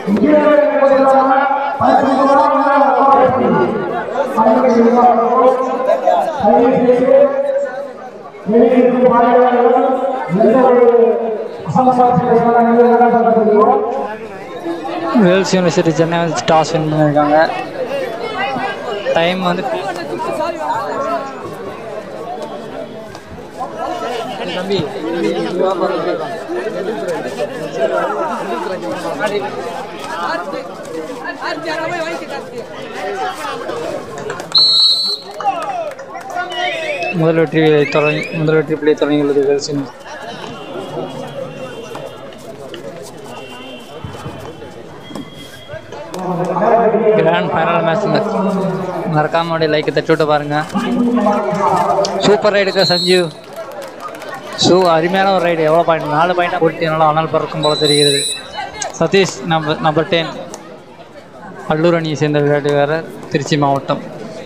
Wales university Chennai வந்து toss win பண்ணியிருக்காங்க time வந்து தம்பி முதல் வெற்றி தொடங்கி முதல் வெற்றி பிள்ளை தொடங்கியுள்ளது Vels university grand final match மறக்காம அப்படியே லைக்கை தட்டி விட்டு பாருங்க சூப்பர் ரைடுக்கு சஞ்சீவ் ஸோ அருமையான ஒரு ரைடு எவ்வளோ பாயிண்ட் நாலு பாயிண்ட் போட்டினாலும் ஆனால் பறக்கும் போல தெரிகிறது Satish number number ten Allur அணியை சேர்ந்த விளையாட்டு வீரர் திருச்சி மாவட்டம்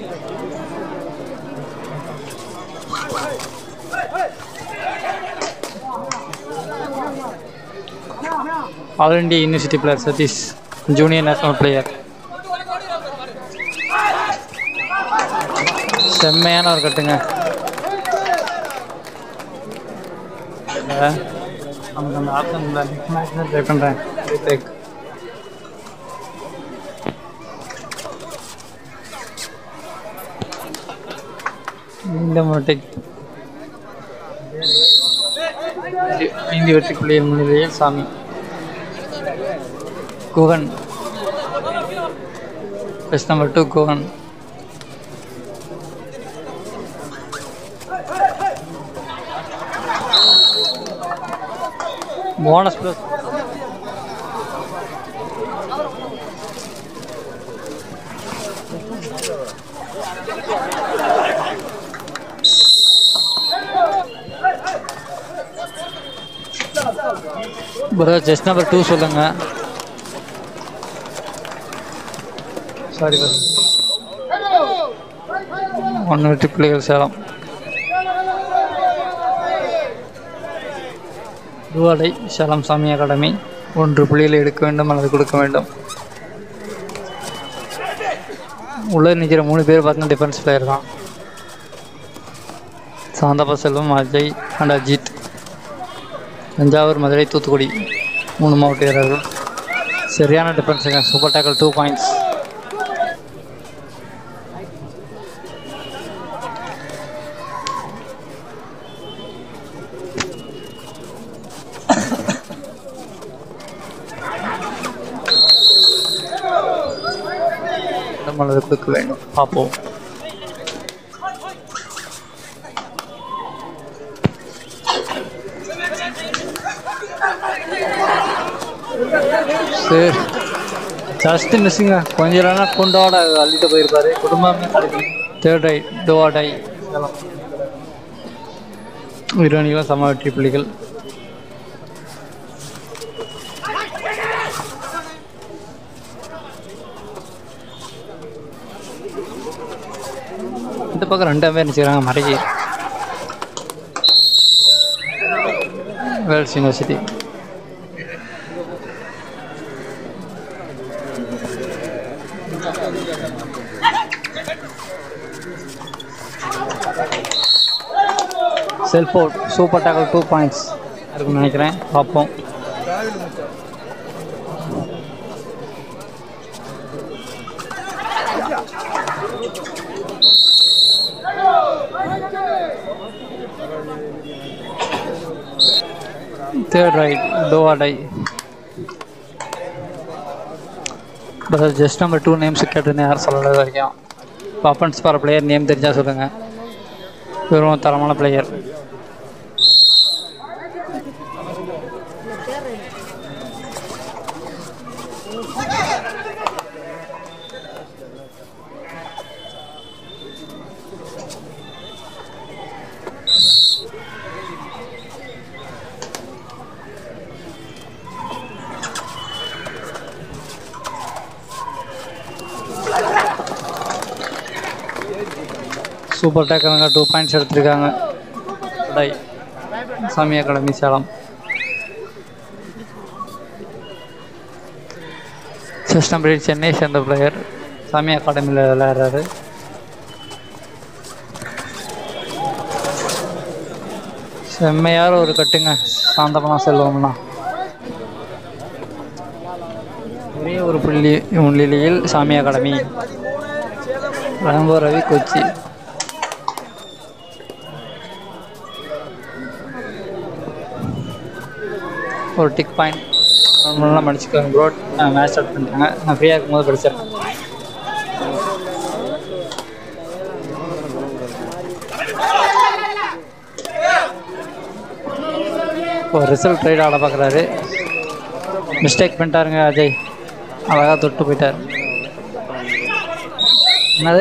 all India university player Satish junior national player செம்மையான ஒரு கட்டுங்க அஹ், நமக்கு அந்த ஆப்ஷன் இல்லை நெக்ஸ்ட் மேட்ச் தான் ட்ரை பண்ணுறேன் ரீடேக் இந்த முறை ஐந்து வெற்றி புள்ளிகள் முன்னிலையில் Sami Guhan best number two Guhan bonus plus bro just number two சொல்லுங்க சாரி ப்ரோ ஒன்று வெற்றி பிள்ளைகள் சேலம் ரூவாடை சேலம் சாமி அகாடமி ஒன்று புள்ளிகளை எடுக்க வேண்டும் அல்லது கொடுக்க வேண்டும் உள்ள நிற்கிற மூணு பேர் பார்த்தீங்கன்னா டிஃபென்ஸ் பிளேயர் தான் சாந்தப்பா செல்வம் அஜய் அண்ட் அஜித் தஞ்சாவூர் மதுரை தூத்துக்குடி மூணு மாவட்ட வீரர்கள் சரியான டிஃபென்ஸுங்க சூப்பர் டேக்கல் டூ பாயிண்ட்ஸ் அல்லது கொடுக்க வேண்டும் பார்ப்போம் சரி ஜஸ்ட் மிஸ்ஸிங்க கொஞ்ச நேரம் கொண்டோட அள்ளிட்டு போயிருப்பாரு குடும்பமே தேர்ட் ஐ டோவாட் ஐ இரு அணிகளும் சம வெற்றி புள்ளிகள் இந்த பக்கம் ரெண்டு பேர் நினைச்சுக்கிறாங்க மறைக்கி Vels university self out super tackle two points இருக்குன்னு நினைக்கிறேன் பார்ப்போம் third raid do or die but just number two names கேட்டுன்னு யாரும் சொல்லல இது வரைக்கும் இப்போ அப்பன்ஸ் பார பிளேயர் நேம் தெரிஞ்சால் சொல்லுங்கள் வெறும் தரமான பிளேயர் சூப்பர் டேக்கருங்க டூ பாயிண்ட்ஸ் எடுத்திருக்காங்க tie Sami academy Salem system பிரீட் சென்னை சேர்ந்த பிளேயர் சாமி அகாடமியில் விளையாடுறாரு செம்மையார ஒரு கட்டுங்க சாந்தமாக செல்வம்னா ஒரே ஒரு புள்ளி முன்னிலையில் சாமி அகாடமி ரம்போ ரவி கொச்சி ஒரு டிக் பாயிண்ட் நார்மலாக படிச்சுக்கோங்க ப்ரோ நான் மேட்ச் ஸ்டார்ட் பண்ணிட்டாங்க நான் ஃப்ரீயாக இருக்கும்போது படிச்சிடறேன் இப்போ ரிசல்ட் ட்ரைட் ஆட பார்க்குறாரு மிஸ்டேக் பண்ணிட்டாருங்க அஜய் அழகாக தொட்டு போயிட்டார் என்னது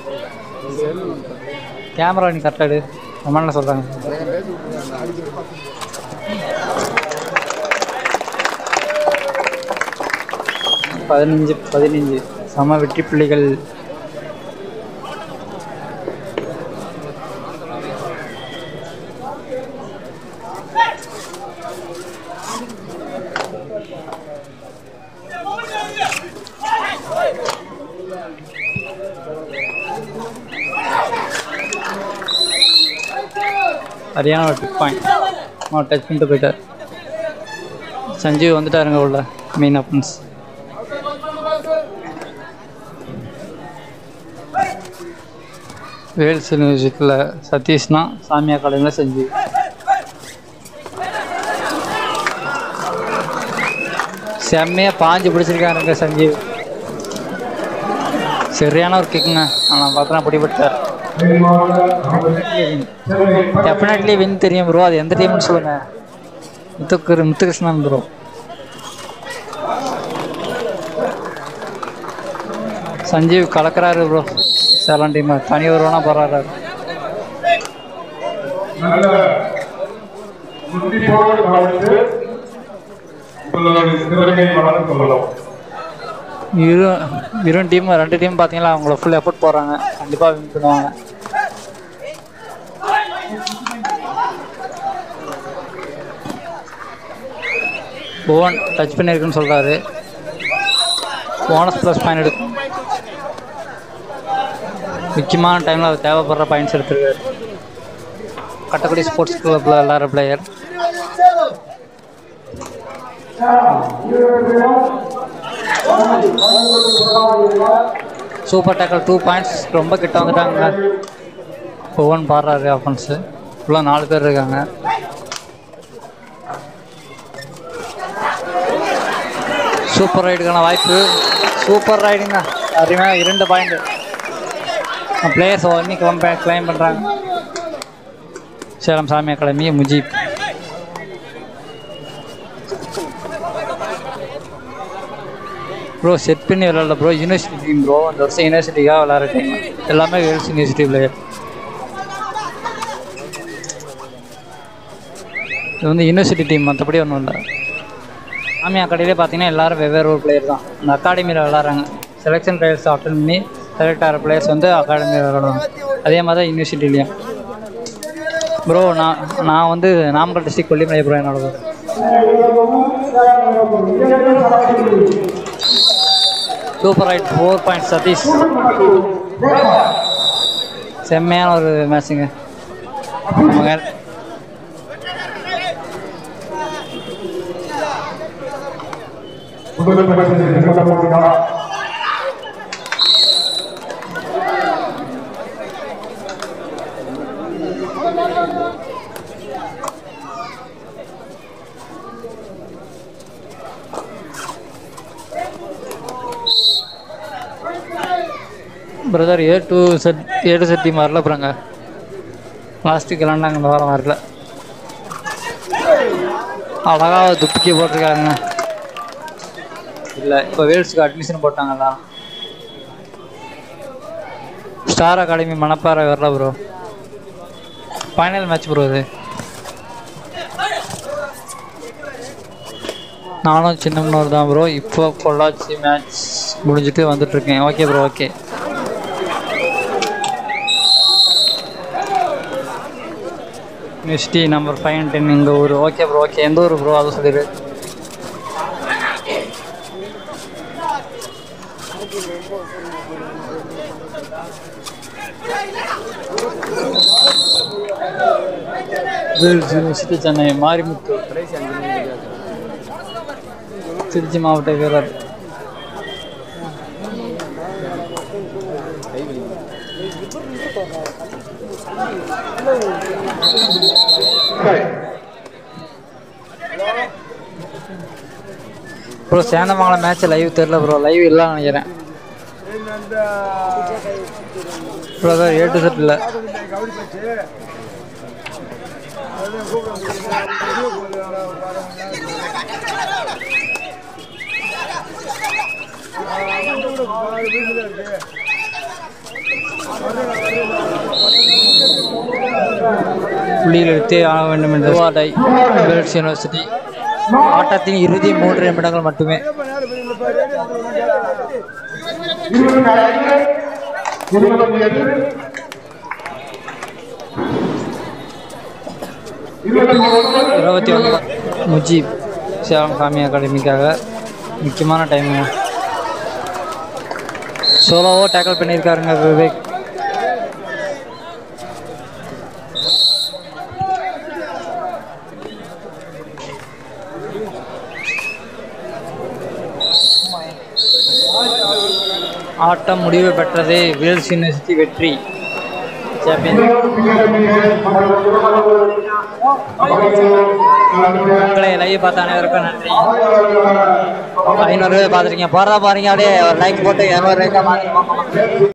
கேமரா நீ கரெக்டாக எடு கமெண்டில் சொல்கிறாங்க பதினஞ்சு பதினஞ்சு சம வெற்றி புள்ளிகள் சரியான ஒரு டிக் பாயிண்ட் அவன் டச் பண்ணிட்டு போயிட்டார் சஞ்சீவ் வந்துட்டாருங்க உள்ள மெயின் அப்பன்ஸ் வேல்ஸ் யூனிவர்சிட்டியில் சதீஷ்னா சாமி அகாடமியில் சஞ்சீவ் செம்மையாக பாஞ்சு பிடிச்சிருக்காருங்க சஞ்சீவ் சரியான ஒரு கிக்குங்க ஆனால் பார்த்தா பிடிபட்டார் டெஃபினெட்லி வின் தெரியும் ப்ரோ அது எந்த டீம்னு சொல்லுங்க முத்துக்கு முத்துகிருஷ்ணன் ப்ரோ சஞ்சீவ் கலக்கிறாரு ப்ரோ சேலம் டீம் தனி ஒருவனா போறாரு நல்ல துடிப்போடு கவனித்து உங்களுடைய திறமையை வளர்த்துக் கொள்ளலாம் இரு இரு டீம் ரெண்டு டீம் பார்த்தீங்களா அவங்கள ஃபுல் எஃபர்ட் போடுறாங்க கண்டிப்பாக வின் பண்ணுவாங்க புவன் டச் பண்ணியிருக்குன்னு சொல்கிறாரு போனஸ் ப்ளஸ் பாயிண்ட் எடுக்கும் முக்கியமான டைமில் அவர் தேவைப்படுற பாயிண்ட்ஸ் எடுத்துருக்காரு கட்டக்குடி ஸ்போர்ட்ஸ் கிளப்பில் விளாட்ற player super tackle two points ரொம்ப கிட்ட வந்துட்டாங்க புவன் பாடுறாரு அஃபன்ஸு ஃபுல்லாக நாலு பேர் இருக்காங்க சூப்பர் ரைடுக்கான வாய்ப்பு சூப்பர் ரைடுங்க அருமையாக இரண்டு பாயிண்ட் பிளேயர்ஸ் இன்னைக்கு ஒன் பாயிண்ட் கிளைம் பண்ணுறாங்க Salem Sami academy Mujeeb bro set பண்ணி விளாட்ல ப்ரோ யூனிவர்சிட்டி டீம் ப்ரோ அந்த வருஷம் யூனிவர்சிட்டிக்காக விளாட்ற டீம் எல்லாமே கேர்ள்ஸ் யூனிவர்சிட்டி பிளேயர் இது வந்து யூனிவர்சிட்டி டீம் மற்றபடி ஒன்றும் இல்லை சாமி அகாடமியிலே பார்த்தீங்கன்னா எல்லாரும் வெவ்வேறு ஒரு பிளேயர் தான் இந்த அகாடமியில் விளாட்றாங்க செலெக்ஷன் ட்ரையல்ஸ் அட்டன் பண்ணி செலக்ட் ஆகிற பிளேயர்ஸ் வந்து அகாடமியில் விளாடுவாங்க அதே மாதிரி தான் யூனிவர்சிட்டிலையும் ப்ரோ நான் நான் வந்து நாமக்கல் டிஸ்ட்ரிக்ட் கொல்லிமலை ப்ரோ என்னோட ஊர். Super raid four point Satish செம்மையான ஒரு மேட்சுங்க அவங்க முதல் பரிசு நிறுவனப்படுகிறார் brother A to Z A to Z team வரல அப்புறங்க லாஸ்ட்டுக்கு விளாண்டாங்க இந்த வாரம் வரல அழகாக துப்பிக்கி போட்டிருக்காங்க இல்லை இப்போ வேல்ஸுக்கு அட்மிஷன் போட்டாங்களா ஸ்டார் அகாடமி மணப்பாறை வரல ப்ரோ ஃபைனல் மேட்ச் ப்ரோ இது நானும் சின்னம்னூர் தான் ப்ரோ இப்போ பொள்ளாச்சி மேட்ச் முடிஞ்சிட்டு வந்துட்டுருக்கேன் okay bro okay university number five and ten எங்கள் ஊர் ஓகே ப்ரோ ஓகே எந்த ஊர் ப்ரோ அதை சொல்லிடு வேல்ஸ் யூனிவர்சிட்டி சென்னை மாரிமுத்து திருச்சி மாவட்ட வீரர் ப்ரோ சேந்தமங்கலம் மேட்ச் லைவ் தெரில ப்ரோ லைவ் இல்லை நினைக்கிறேன் ப்ரோ அதான் ஏ டு செட் இல்லை புள்ளியில் எடுத்தே ஆக வேண்டும் என்று வாடை வேல்ஸ் யூனிவர்சிட்டி ஆட்டத்தின் இறுதி மூன்று நிமிடங்கள் மட்டுமே இருபத்தி ஐந்து இருபத்தி எட்டு இருபத்தி ஒன்பது இருபத்தி ஒன்பது முஜீப் சேலம் சாமி அகாடமிக்காக முக்கியமான டைமுங்க சோலோவோ டேக்கிள் பண்ணியிருக்காருங்க விவேக் ஆட்டம் முடிவு பெற்றது வேல்ஸ் யூனிவர்சிட்டி வெற்றி சாம்பியன் மக்களை லைவ் பார்த்த அனைவருக்கும் நன்றி ஐநூறு பார்த்துருக்கீங்க போடுறா பாருங்க அப்படியே ஒரு லைக் போட்டு இரநூறு லைக்காக மாற்றி